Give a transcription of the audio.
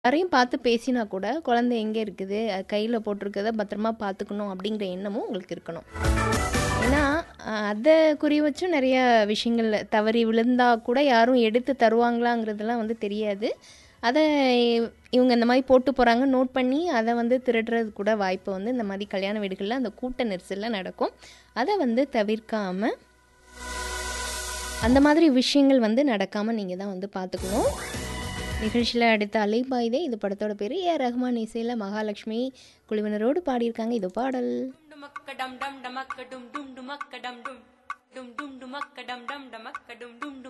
யாரையும் பார்த்து பேசினா கூட குழந்தை எங்கே இருக்குது அது கையில் போட்டிருக்கத பத்திரமா பார்த்துக்கணும் அப்படிங்கிற எண்ணமும் உங்களுக்கு இருக்கணும் ஏன்னா அஹ், அதை குறி வச்சும் நிறைய விஷயங்கள் தவறி விழுந்தா கூட யாரும் எடுத்து தருவாங்களாங்கிறதுலாம் வந்து தெரியாது அதை இவங்க இந்த மாதிரி போட்டு போகிறாங்க நோட் பண்ணி அதை வந்து திருடுறது கூட வாய்ப்பு வந்து இந்த மாதிரி கல்யாண வீடுகளில் அந்த கூட்ட நெரிசலில் நடக்கும் அதை வந்து தவிர்க்காமல் அந்த மாதிரி விஷயங்கள் வந்து நடக்காமல் நீங்கள் தான் வந்து பார்த்துக்கணும் நிகழ்ச்சியில் அடுத்த அலைபாயுதே இது படத்தோட பேர் ஏ ஆர் ரஹ்மான் இசையில் மகாலட்சுமி குழுவினரோடு பாடியிருக்காங்க இது பாடல் டுமக்க டம் டம் டமக்க டும் டும் டுமக்க டம் டும் டும் டும் டுமக்க டம் டம் டமக்க டும் டும்